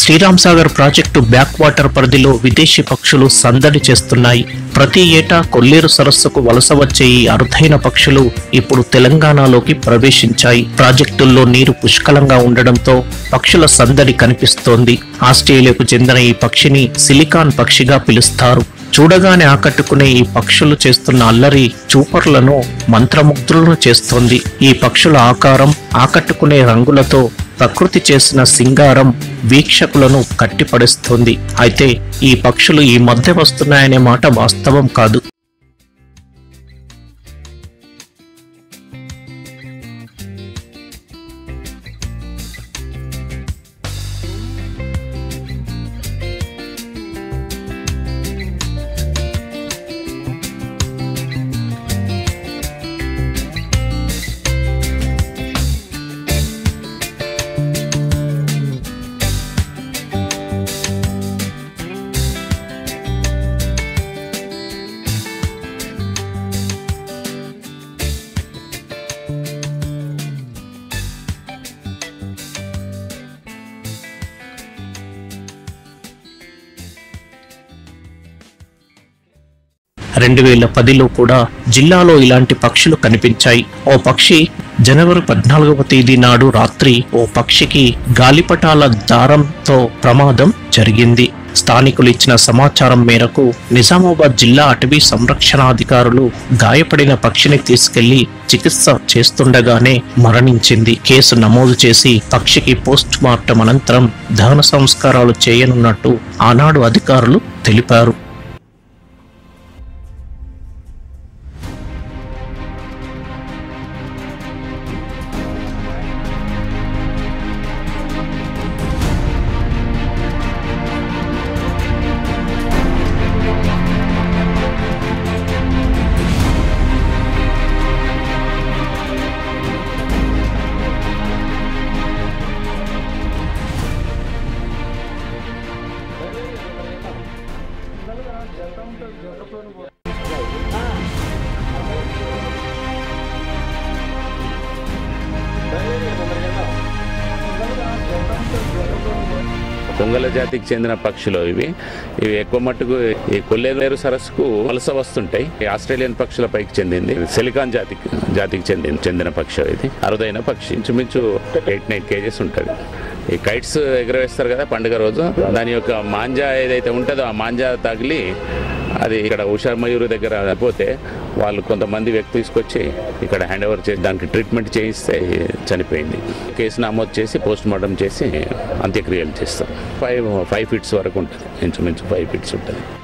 Sriram Sagar project backwater పరిధిలో విదేశీ పక్షులు సందడి చేస్తున్నాయి ప్రతి ఏటా కొల్లేరు సరస్సుకు వలస వచ్చే ఈ అరుదైన పక్షులు ఇప్పుడు తెలంగాణలోకి ప్రవేశించాయి ప్రాజెక్టుల్లో నీరు పుష్కలంగా ఉండడంతో పక్షుల సందడి కనిపిస్తోంది ఆస్ట్రేలియాకు చెందిన ఈ పక్షిని సిలికాన్ పక్షిగా పిలుస్తారు చూడగానే ఆకట్టుకునే ఈ పక్షులు చేస్తున్న అల్లరి చూపర్లను మంత్రముగ్ధులను చేస్తోంది ఈ పక్షుల ఆకారం ఆకట్టుకునే రంగులతో ప్రకృతి చేసిన సింగారం వీక్షకులను కట్టిపడేస్తోంది అయితే ఈ పక్షులు ఈ మధ్య వస్తున్నాయనే మాట వాస్తవం కాదు రెండు వేల పదిలో కూడా జిల్లాలో ఇలాంటి పక్షులు కనిపించాయి ఓ పక్షి జనవరి పద్నాలుగవ తేదీ నాడు రాత్రి ఓ పక్షికి గాలిపటాల దారంతో ప్రమాదం జరిగింది స్థానికులు ఇచ్చిన సమాచారం మేరకు నిజామాబాద్ జిల్లా అటవీ సంరక్షణాధికారులు గాయపడిన పక్షిని తీసుకెళ్లి చికిత్స చేస్తుండగానే మరణించింది కేసు నమోదు చేసి పక్షికి పోస్ట్ మార్టం అనంతరం దహన సంస్కారాలు చేయనున్నట్టు ఆనాడు అధికారులు తెలిపారు కొంగల జాతికి చెందిన పక్షులు ఇవి ఇవి ఎక్కువ మట్టుకు ఈ కొల్లేరు సరస్సుకు వలస వస్తుంటాయి ఈ ఆస్ట్రేలియన్ పక్షుల పైకి చెందింది సిలికాన్ జాతికి జాతికి చెందిన చెందిన పక్షి ఇది అరుదైన పక్షి ఇంచుమించు ఎయిట్ నైన్ కేజెస్ ఉంటుంది ఈ కైట్స్ ఎగరవేస్తారు కదా పండుగ రోజు దాని యొక్క మాంజా ఏదైతే ఉంటుందో ఆ మాంజా తగిలి అది ఇక్కడ ఉషా మయూరు దగ్గర పోతే వాళ్ళు కొంతమంది వ్యక్తి తీసుకొచ్చి ఇక్కడ హ్యాండ్ ఓవర్ చేసి దానికి ట్రీట్మెంట్ చేయిస్తే చనిపోయింది కేసు నమోదు చేసి పోస్ట్ మార్టం చేసి అంత్యక్రియలు చేస్తాం ఫైవ్ ఫైవ్ ఫీట్స్ వరకు ఉంటుంది ఇంచుమించు ఫైవ్ ఫీట్స్ ఉంటుంది